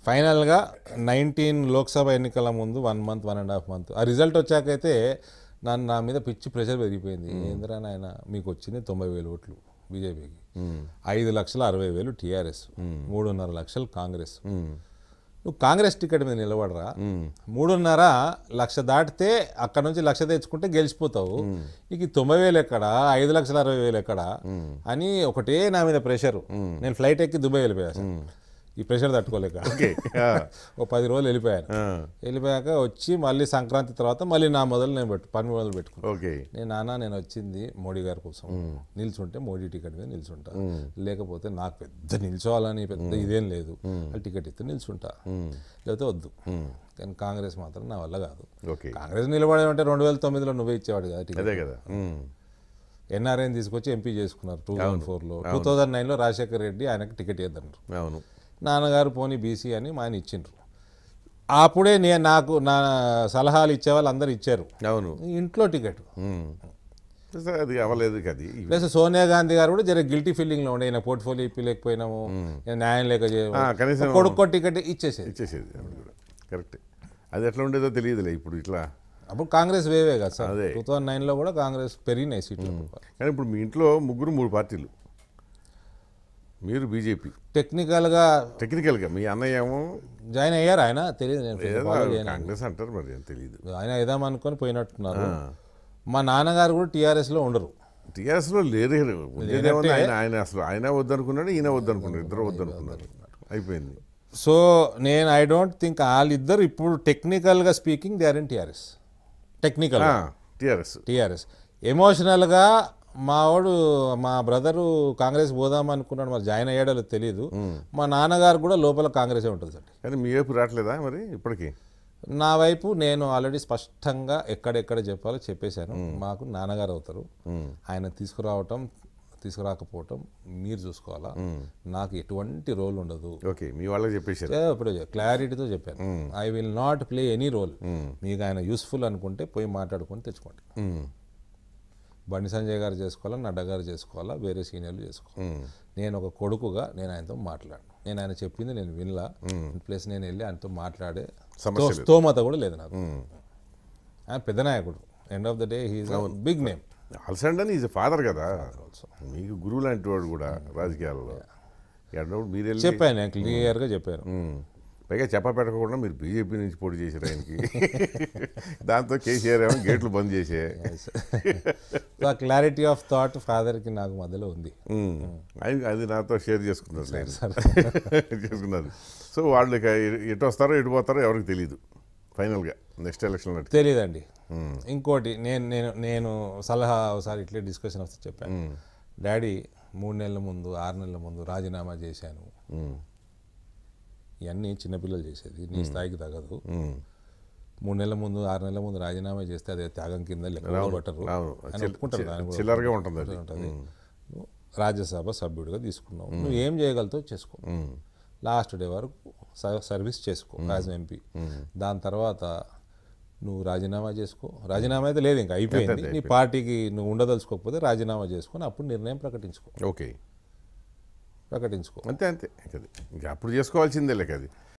ఫైనల్గా నైన్టీన్ లోక్సభ ఎన్నికల ముందు one month one and half month ఆ రిజల్ట్ వచ్చాకైతే నన్ను నా మీద పిచ్చి ప్రెషర్ పెరిగిపోయింది ఏంద్రా నాయన మీకు వచ్చింది తొంభై వేలు ఓట్లు బీజేపీకి ఐదు లక్షల అరవై వేలు టీఆర్ఎస్ మూడున్నర లక్షలు కాంగ్రెస్ నువ్వు కాంగ్రెస్ టికెట్ మీద నిలబడరా మూడున్నర లక్ష దాటితే అక్కడ నుంచి లక్ష తెచ్చుకుంటే గెలిచిపోతావు నీకు ఈ తొంభై వేలు ఎక్కడా ఐదు లక్షల అరవై వేలు ఎక్కడా అని ఒకటే నా మీద ప్రెషర్ నేను ఫ్లైట్ ఎక్కి దుబాయ్ వెళ్ళిపోయా సార్. ఈ ప్రెషర్ తట్టుకోలేక ఓకే ఓ పది రోజులు వెళ్ళిపోయాను వెళ్ళిపోయాక వచ్చి మళ్ళీ సంక్రాంతి తర్వాత మళ్ళీ నా మొదలు నేను పెట్టు పని మొదలు పెట్టుకున్నాను ఓకే నేను నాన్న నేను వచ్చింది మోడీ గారి కోసం నిల్చుంటే మోడీ టికెట్ మీద నిల్చుంటా లేకపోతే నాకు పెద్ద నిల్చోవాలని పెద్ద ఇదేం లేదు వాళ్ళు టికెట్ ఇస్తే నిల్చుంటా లేకపోతే వద్దు కానీ కాంగ్రెస్ మాత్రం నా వల్ల కాదు ఓకే కాంగ్రెస్ నిలబడేమంటే రెండు వేల తొమ్మిదిలో నువ్వే ఇచ్చేవాడు కదా టికెట్ అదే కదా ఉమ్. ఎన్ఆర్ఐని తీసుకొచ్చి ఎంపీ చేసుకున్నారు టూ థౌజండ్ ఫోర్లో టూ థౌజండ్ నైన్లో రాజశేఖర్ రెడ్డి ఆయనకి టికెట్ ఇద్దన్నారు అవును నాన్నగారు పోనీ బీసీ అని మా ఆయన ఇచ్చిండ్రు అప్పుడే నేను నాకు నా సలహాలు ఇచ్చే వాళ్ళు అందరు ఇచ్చారు అవును ఇంట్లో టికెట్ ఉమ్. సరే, అది అవ్వలేదు కది ప్లస్ సోనియా గాంధీ గారు కూడా జర గిల్టీ ఫీలింగ్ లో ఉండే ఈయన పోర్ట్ఫోలియో ఇప్పలేకపోయినాము ఈయన న్యాయం లేక చేయము. ఆ, కనీసం- కొడుకో టికెట్ ఇచ్చేసేది ఇచ్చేసేది అది కూడా కరెక్ట్ అది ఎట్లా ఉండేదో తెలియదులే ఇప్పుడు ఇట్లా అప్పుడు కాంగ్రెస్ వేవే కదా సార్ అదే. టూ థౌజండ్ నైన్లో కూడా కాంగ్రెస్ పెరిగినాయి సీట్లు కానీ ఇప్పుడు మీ ఇంట్లో ముగ్గురు మూడు పార్టీలు మీరు బీజేపీ టెక్నికల్గా టెక్నికల్గా మీ అన్నయ్య ఏమో జాయిన్ అయ్యారు ఆయన తెలియదు నేను ఏదో follow చేయను. కాంగ్రెస్ అంటారు మరి ఏం తెలియదు ఆయన ఏదాం అనుకొని పోయినట్టున్నారు మా నాన్నగారు కూడా టీఆర్ఎస్ లో ఉండరు టీఆర్ఎస్లో లేరు ఉండేదేమన్నా ఆయన ఆయన అసలు ఆయన వద్దనుకున్నాడు ఈయన వద్దనుకున్నాడు ఇద్దరు వద్దనుకున్నారు అయిపోయింది సో నేను ఐ డోంట్ థింక్ వాళ్ళిద్దరు ఇప్పుడు టెక్నికల్గా speaking they are in TRS technical TRS TRS ఎమోషనల్గా మా వాడు మా బ్రదరు కాంగ్రెస్ పోదాం అనుకున్నాడు మరి జాయిన్ అయ్యాడో లేదో తెలియదు మా నాన్నగారు కూడా లోపల కాంగ్రెసే ఉంటుంది సార్ కానీ మీ వైపు రావట్లేదా మరి ఇప్పటికీ నా వైపు నేను ఆల్రెడీ స్పష్టంగా ఎక్కడెక్కడ చెప్పాలో చెప్పేశాను మాకు నాన్నగారు అవుతారు ఆయన తీసుకురావటం తీసుకురాకపోవటం మీరు చూసుకోవాలా నాకు ఎటువంటి రోల్ ఉండదు ఓకే మీ వాళ్ళకి చెప్పేశారు ఏ, ఇప్పుడు క్లారిటీతో చెప్పాను I will not play any role మీకు ఆయన యూస్ఫుల్ అనుకుంటే పోయి మాట్లాడుకొని తెచ్చుకోండి ఉమ్, బండి సంజయ్ గారు చేసుకోవాలా నడ్డా గారు చేసుకోవాలా వేరే సీనియర్లు చేసుకోవాలి నేను ఒక కొడుకుగా నేను ఆయనతో మాట్లాడను నేను ఆయన చెప్పింది నేను వినలా ప్లస్ నేను వెళ్ళి ఆయనతో మాట్లాడే సమస్య తో- స్తోమత కూడా లేదు నాకు ఆయన పెద్ద నాయకుడు end of the day he's big name అల్సండన్ ఈజ్ ఫాదర్ కదా మీకు గురువు లాంటి వాడు కూడా రాజకీయాల్లో ఎన్నప్పుడు మీరు వెళ్ళి చెప్పాను నేను క్లియర్గా చెప్పాను ఉమ్, పైగా చెప్ప పెట్టకుండా మీరు బీజేపీ నుంచి పోటీ చేశారు ఆయనకి దాంతో కేసీఆర్ ఏమో గేట్లు బంద్ చేసే సో ఆ క్లారిటీ ఆఫ్ థాట్ ఫాదర్కి నాకు మధ్యలో ఉంది ఉమ్, ఆయన అది నాతో షేర్ చేసుకున్నారు నేను చేసుకున్నారు సో వాళ్ళు ఇక ఎటు వస్తారో ఎటు పోతారో ఎవరికి తెలియదు ఫైనల్గా నెక్స్ట్ ఎలక్షన్ నాటికి తెలియదండి ఇంకోటి నేను నేను నేను సలహా ఒకసారి ఇట్లే డిస్కషన్ వస్తే చెప్పాను డాడీ మూడు నెలల ముందు ఆరు నెలల ముందు రాజీనామా చేశాను ఉమ్, ఇవన్నీ చిన్నపిల్లలు చేసేది నీ స్థాయికి తగదు ఉమ్, మూడు నెలల ముందు ఆరు నెలల ముందు రాజీనామా చేస్తే అదే త్యాగం కింద లెక్క పట్టరు అవును అని చిల్- ఒప్పుకుంటారు దాన్ని కూడా. చిల్లరగా ఉంటుంది అది ఉంటుంది నువ్వు రాజ్యసభ సభ్యుడిగా తీసుకున్నావు నువ్వు ఏం చేయగలుగుతావు చేసుకో ఉమ్, లాస్ట్ డే వరకు స- సర్వీస్ చేసుకో యాజ్ ఎంపీ దాని తర్వాత నువ్వు రాజీనామా చేసుకో రాజీనామా అయితే లేదు ఇంకా అయిపోయింది నీ పార్టీకి నువ్వు ఉండదలుచుకోకపోతే రాజీనామా చేసుకొని అప్పుడు నిర్ణయం ప్రకటించుకో ఓకే ప్రకటించుకో అంతే అంతే ఇంక అది. ఇంకా అప్పుడు చేసుకోవాల్సిందే లేక అది